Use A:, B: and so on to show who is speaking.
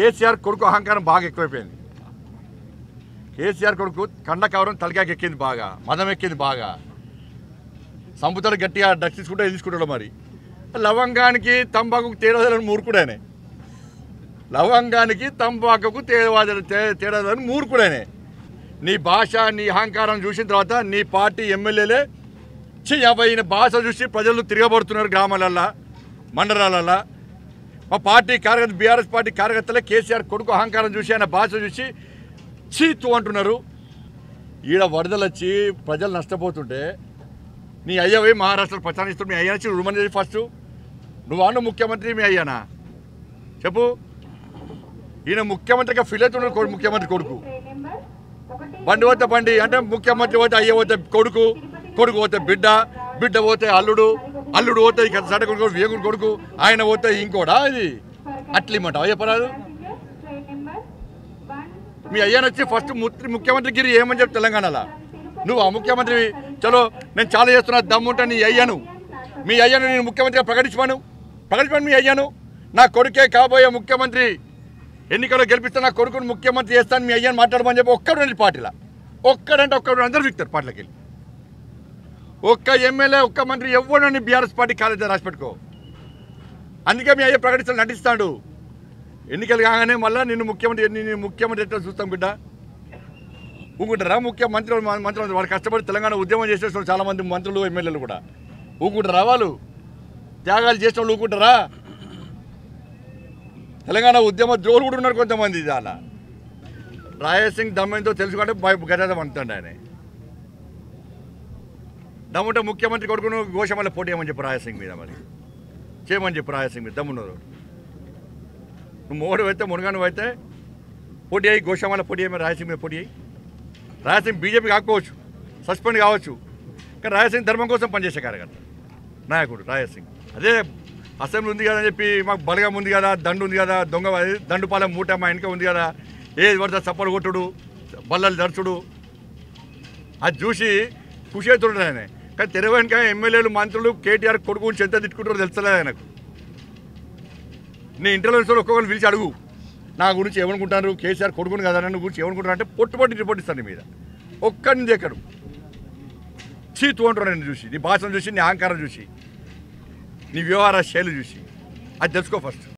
A: కేసీఆర్ కొడుకు అహంకారం బాగా ఎక్కువైపోయింది కేసీఆర్ కొడుకు కండ కవరం తలకాయకి ఎక్కింది బాగా మదం ఎక్కింది బాగా సంపుతాడు గట్టిగా డచ్ తీసుకుంటే తీసుకుంటాడు మరి లవంగానికి తంబాకుకు తేడాదని మూర్ఖుడేనే లవంగానికి తంబాకుకు తేడా తేడాదని మూర్ఖుడేనే నీ భాష నీ అహంకారం చూసిన తర్వాత నీ పార్టీ ఎమ్మెల్యేలే చి ఈయన భాష చూసి ప్రజలు తిరగబడుతున్నారు గ్రామాలల్లో మండలాలల్లో మా పార్టీ కార్యకర్త బీఆర్ఎస్ పార్టీ కార్యకర్తలే కేసీఆర్ కొడుకు అహంకారం చూసి ఆయన భాష చూసి చీతు అంటున్నారు ఈడ వరదలు వచ్చి ప్రజలు నష్టపోతుంటే నీ అయ్యవై మహారాష్ట్రలో ప్రచారిస్తూ మీ అయ్యా వచ్చి రుమని ఫస్ట్ నువ్వు అన్న ముఖ్యమంత్రి మీ అయ్యానా చెప్పు ఈయన ముఖ్యమంత్రిగా ఫీల్ అవుతున్నాడు కొడు- ముఖ్యమంత్రి కొడుకు బండి పోతే బండి అంటే ముఖ్యమంత్రి పోతే అయ్య పోతే కొడుకు కొడుకు పోతే బిడ్డ బిడ్డ పోతే అల్లుడు అల్లుడు పోతే ఇక సడ కొడుకు వేగుడు కొడుకు ఆయన పోతే ఇంకోడా ఇది అట్లిమంటావు చెప్పరాదు మీ అయ్యాను వచ్చి ఫస్ట్ ముత్రి- ముఖ్యమంత్రి గిరి ఏమని చెప్పి తెలంగాణలో నువ్వు ఆ ముఖ్యమంత్రి చలో నేను చాలా చేస్తున్నా దమ్ముంటే నీ అయ్యాను మీ అయ్యాను నేను ముఖ్యమంత్రిగా ప్రకటించమను ప్రకటించమను మీ అయ్యాను నా కొడుకే కాబోయే ముఖ్యమంత్రి ఎన్నికల్లో గెలిపిస్తే నా కొడుకుని ముఖ్యమంత్రి చేస్తాను మీ అయ్యాను మాట్లాడమని చెప్పి ఒక్కడు రండి పార్టీలో ఒక్కడంటే ఒక్కడు అందరూ విక్తారు పార్టీలోకి వెళ్ళి ఒక్క ఎమ్మెల్యే ఒక్క మంత్రి ఎవడని బీఆర్ఎస్ పార్టీ కాలేజీ రాసి పెట్టుకో అందుకే మీ అయ్యే ప్రకటిస్తాను నటిస్తాడు ఎన్నికలు కాగానే మళ్ళీ నిన్ను ముఖ్యమంత్రి నిన్ను ముఖ్యమంత్రి ఎట్లా చూస్తాం బిడ్డ ఊకుంటారా ముఖ్యమంత్రి మంత్రులు వాడు కష్టపడి తెలంగాణ ఉద్యమం చేసేస్తున్నారు చాలా మంది మంత్రులు ఎమ్మెల్యేలు కూడా ఊకుంటారా వాళ్ళు త్యాగాలు చేసిన వాళ్ళు ఊకుంటారా తెలంగాణ ఉద్యమ ద్రోహులు కూడా ఉన్నారు కొంతమంది చాలా రాయసింగ్ దమ్మెంతో తెలుసుకుంటే గజాదం అంటాడు ఆయన దమ్ముంటే ముఖ్యమంత్రి కొడుకును గోషమల్ల పోటీ చేయమని చెప్పు రాయసింగ్ మీద మరి చేయమని చెప్పు రాయసింగ్ మీద దమ్మున్నారు నువ్వు మోడు అయితే మునగాను అయితే పోటీ అయ్యి గోషామాల పోటీ అయ్యి రాయసింగ్ మీద పోటీ అయ్యి రాయసింగ్ బీజేపీ కాకపోవచ్చు సస్పెండ్ కావచ్చు కానీ రాయసింగ్ ధర్మం కోసం పనిచేసే కార్యకర్త నాయకుడు రాయసింగ్ అదే అసెంబ్లీ ఉంది కదా అని చెప్పి మాకు బలగం ఉంది కదా దండు ఉంది కదా దొంగ దండుపాలెం మూట మా వెనక ఉంది కదా ఏది పడితే చప్పలు కొట్టుడు బల్లలు దర్చుడు అది చూసి ఖుషి అవుతుంటాడు ఆయన కానీ తెర వెనుక ఎమ్మెల్యేలు మంత్రులు కేటీఆర్ కొడుకు గురించి ఎంత తిట్టుకుంటారో తెలుస్తలేదు ఆయనకు నీ ఇంటర్వ్యూస్ ఒక్కొక్కరు పిలిచి అడుగు నా గురించి ఏమనుకుంటారు కేసీఆర్ కొడుకుని కదా నన్ను గురించి ఏమనుకుంటారు అంటే పొట్టు పొట్టి రిపోర్ట్ ఇస్తాను నీ మీద ఒక్కడిని దగ్గరు చీతు అంటారు నేను చూసి నీ భాషను చూసి నీ అహంకారం చూసి నీ వ్యవహార శైలి చూసి అది తెలుసుకో ఫస్ట్